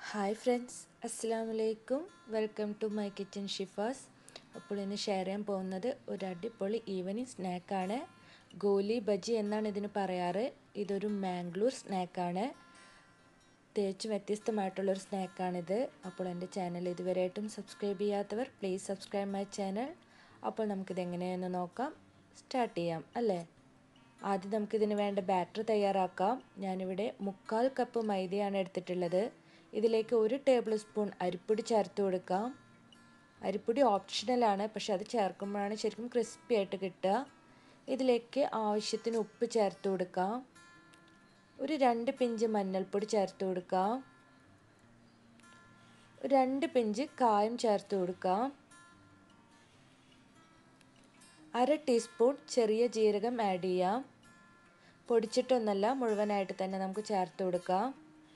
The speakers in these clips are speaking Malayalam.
ഹായ് ഫ്രണ്ട്സ് അസ്സാം വലൈക്കും welcome to my kitchen Shifas അപ്പോൾ ഇന്ന് ഷെയർ ചെയ്യാൻ പോകുന്നത് ഒരു അടിപൊളി ഈവനിങ് സ്നാക്കാണ് ഗോലി ബജി എന്നാണ് ഇതിന് പറയാറ് ഇതൊരു മാംഗ്ലൂർ സ്നാക്കാണ് തികച്ചും വ്യത്യസ്തമായിട്ടുള്ളൊരു സ്നാക്കാണിത് അപ്പോൾ എൻ്റെ ചാനൽ ഇതുവരെയായിട്ടും സബ്സ്ക്രൈബ് ചെയ്യാത്തവർ പ്ലീസ് സബ്സ്ക്രൈബ് മൈ ചാനൽ അപ്പോൾ നമുക്കിത് എങ്ങനെയെന്ന് നോക്കാം സ്റ്റാർട്ട് ചെയ്യാം അല്ലേ ആദ്യം നമുക്കിതിന് വേണ്ട ബാറ്റർ തയ്യാറാക്കാം ഞാനിവിടെ മുക്കാൽ കപ്പ് മൈദയാണ് എടുത്തിട്ടുള്ളത് ഇതിലേക്ക് ഒരു ടേബിൾ സ്പൂൺ അരിപ്പൊടി ചേർത്ത് കൊടുക്കാം അരിപ്പൊടി ഓപ്ഷണലാണ് പക്ഷെ അത് ചേർക്കുമ്പോഴാണ് ശരിക്കും ക്രിസ്പി ആയിട്ട് കിട്ടുക ഇതിലേക്ക് ആവശ്യത്തിന് ഉപ്പ് ചേർത്ത് കൊടുക്കാം ഒരു രണ്ട് പിഞ്ച് മഞ്ഞൾപ്പൊടി ചേർത്ത് കൊടുക്കാം രണ്ട് പിഞ്ച് കായം ചേർത്ത് കൊടുക്കാം അര ടീസ്പൂൺ ചെറിയ ജീരകം ആഡ് ചെയ്യാം പൊടിച്ചിട്ടൊന്നല്ല മുഴുവനായിട്ട് തന്നെ നമുക്ക് ചേർത്ത് കൊടുക്കാം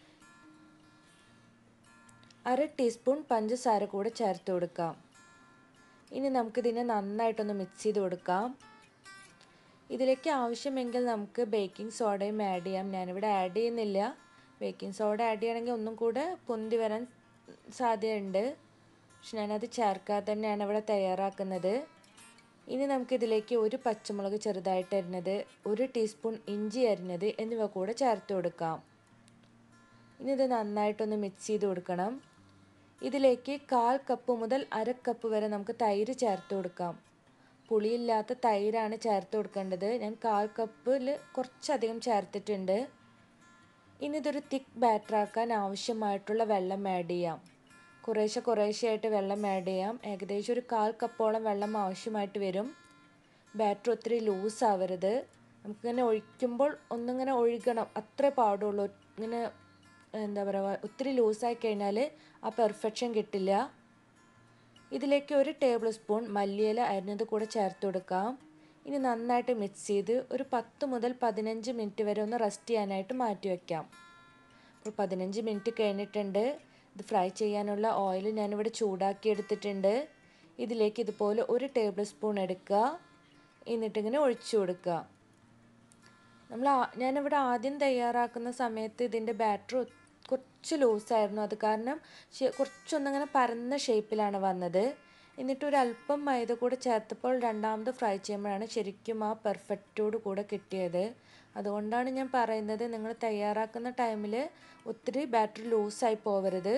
അര ടീസ്പൂൺ പഞ്ചസാര കൂടെ ചേർത്ത് കൊടുക്കാം ഇനി നമുക്കിതിനെ നന്നായിട്ടൊന്ന് മിക്സ് ചെയ്ത് കൊടുക്കാം ഇതിലേക്ക് ആവശ്യമെങ്കിൽ നമുക്ക് ബേക്കിംഗ് സോഡയും ആഡ് ചെയ്യാം ഞാനിവിടെ ആഡ് ചെയ്യുന്നില്ല ബേക്കിംഗ് സോഡ ആഡ് ചെയ്യണമെങ്കിൽ ഒന്നും കൂടെ പൊന്തി വരാൻ സാധ്യതയുണ്ട് പക്ഷെ ഞാനത് ചേർക്കാതെ തന്നെയാണ് ഇവിടെ തയ്യാറാക്കുന്നത് ഇനി നമുക്കിതിലേക്ക് ഒരു പച്ചമുളക് ചെറുതായിട്ട് അരിഞ്ഞത് ഒരു ടീസ്പൂൺ ഇഞ്ചി അരിഞ്ഞത് എന്നിവ കൂടെ ചേർത്ത് കൊടുക്കാം ഇനി ഇത് നന്നായിട്ടൊന്ന് മിക്സ് ചെയ്ത് കൊടുക്കണം ഇതിലേക്ക് കാൽ കപ്പ് മുതൽ അര കപ്പ് വരെ നമുക്ക് തൈര് ചേർത്ത് കൊടുക്കാം പുളിയില്ലാത്ത തൈരാണ് ചേർത്ത് കൊടുക്കേണ്ടത് ഞാൻ കാൽ കപ്പിൽ കുറച്ചധികം ചേർത്തിട്ടുണ്ട് ഇനി ഇതൊരു തിക്ക് ബാറ്ററാക്കാൻ ആവശ്യമായിട്ടുള്ള വെള്ളം ആഡ് ചെയ്യാം കുറേശ്ശെ കുറേശ്ശെയായിട്ട് വെള്ളം ആഡ് ചെയ്യാം ഏകദേശം ഒരു കാൽ കപ്പോളം വെള്ളം ആവശ്യമായിട്ട് വരും ബാറ്റർ ഒത്തിരി ലൂസ് ആവരുത് നമുക്കിങ്ങനെ ഒഴിക്കുമ്പോൾ ഒന്നിങ്ങനെ ഒഴുകണം അത്രേ പാടുള്ളൂ ഇങ്ങനെ എന്താ പറയുക ഒത്തിരി ലൂസായി കഴിഞ്ഞാൽ ആ പെർഫെക്ഷൻ കിട്ടില്ല ഇതിലേക്ക് ഒരു ടേബിൾ സ്പൂൺ മല്ലിയില അരിഞ്ഞത് കൂടെ ചേർത്ത് കൊടുക്കാം ഇനി നന്നായിട്ട് മിക്സ് ചെയ്ത് ഒരു പത്ത് മുതൽ പതിനഞ്ച് മിനിറ്റ് വരെ ഒന്ന് റെസ്റ്റ് ചെയ്യാനായിട്ട് മാറ്റി വയ്ക്കാം അപ്പോൾ പതിനഞ്ച് മിനിറ്റ് കഴിഞ്ഞിട്ടുണ്ട് ഇത് ഫ്രൈ ചെയ്യാനുള്ള ഓയിൽ ഞാനിവിടെ ചൂടാക്കി എടുത്തിട്ടുണ്ട് ഇതിലേക്ക് ഇതുപോലെ ഒരു ടേബിൾ സ്പൂൺ എടുക്കുക എന്നിട്ടിങ്ങനെ ഒഴിച്ചു കൊടുക്കുക നമ്മൾ ഞാനിവിടെ ആദ്യം തയ്യാറാക്കുന്ന സമയത്ത് ഇതിൻ്റെ ബാറ്റർ കുറച്ച് ലൂസായിരുന്നു അത് കാരണം കുറച്ചൊന്നിങ്ങനെ പരന്ന ഷേപ്പിലാണ് വന്നത് എന്നിട്ട് ഒരു അല്പം മൈദ കൂടെ ചേർത്തപ്പോൾ രണ്ടാമത് ഫ്രൈ ചെയ്യുമ്പോഴാണ് ശരിക്കും ആ പെർഫെക്റ്റോട് കൂടെ കിട്ടിയത് അതുകൊണ്ടാണ് ഞാൻ പറയുന്നത് നിങ്ങൾ തയ്യാറാക്കുന്ന ടൈമിൽ ഒത്തിരി ബാറ്റർ ലൂസായി പോവരുത്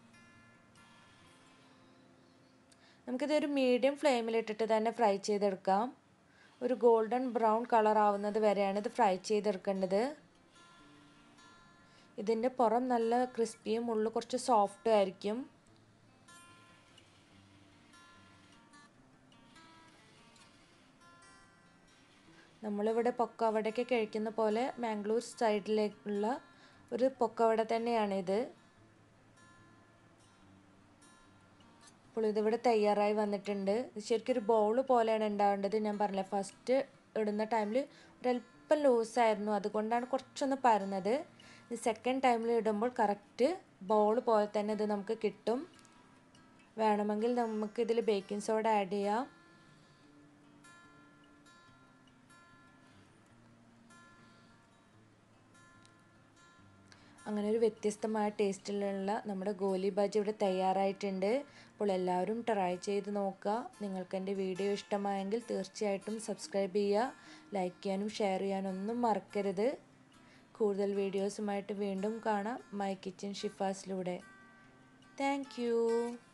നമുക്കിതൊരു മീഡിയം ഫ്ലെയിമിലിട്ടിട്ട് തന്നെ ഫ്രൈ ചെയ്തെടുക്കാം ഒരു ഗോൾഡൻ ബ്രൗൺ കളർ ആവുന്നത് വരെയാണ് ഇത് ഫ്രൈ ചെയ്തെടുക്കേണ്ടത് ഇതിൻ്റെ പുറം നല്ല ക്രിസ്പിയും ഉള്ളു കുറച്ച് സോഫ്റ്റും ആയിരിക്കും നമ്മളിവിടെ പൊക്കവടയ്ക്ക് കഴിക്കുന്ന പോലെ മാംഗ്ലൂർ സൈഡിലേക്കുള്ള ഒരു പൊക്കവട തന്നെയാണിത് അപ്പോൾ ഇതിവിടെ തയ്യാറായി വന്നിട്ടുണ്ട് ശരിക്കും ഒരു ബൗൾ പോലെയാണ് ഉണ്ടാവേണ്ടത് ഞാൻ പറഞ്ഞില്ല ഫസ്റ്റ് ഇടുന്ന ടൈമിൽ ഒരല്പം ലൂസായിരുന്നു അതുകൊണ്ടാണ് കുറച്ചൊന്ന് പരന്നത് സെക്കൻഡ് ടൈമിൽ ഇടുമ്പോൾ കറക്റ്റ് ബൗൾ പോലെ തന്നെ ഇത് നമുക്ക് കിട്ടും വേണമെങ്കിൽ നമുക്ക് ഇതിൽ ബേക്കിംഗ് സോഡ ആഡ് ചെയ്യാം അങ്ങനെ ഒരു വ്യത്യസ്തമായ ടേസ്റ്റിലുള്ള നമ്മുടെ ഗോലി ബജി ഇവിടെ തയ്യാറായിട്ടുണ്ട് അപ്പോൾ എല്ലാവരും ട്രൈ ചെയ്ത് നോക്കുക നിങ്ങൾക്ക് എൻ്റെ വീഡിയോ ഇഷ്ടമായെങ്കിൽ തീർച്ചയായിട്ടും സബ്സ്ക്രൈബ് ചെയ്യുക ലൈക്ക് ചെയ്യാനും ഷെയർ ചെയ്യാനും ഒന്നും മറക്കരുത് കൂടുതൽ വീഡിയോസുമായിട്ട് വീണ്ടും കാണാം മൈ കിച്ചൻ ഷിഫാസിലൂടെ താങ്ക്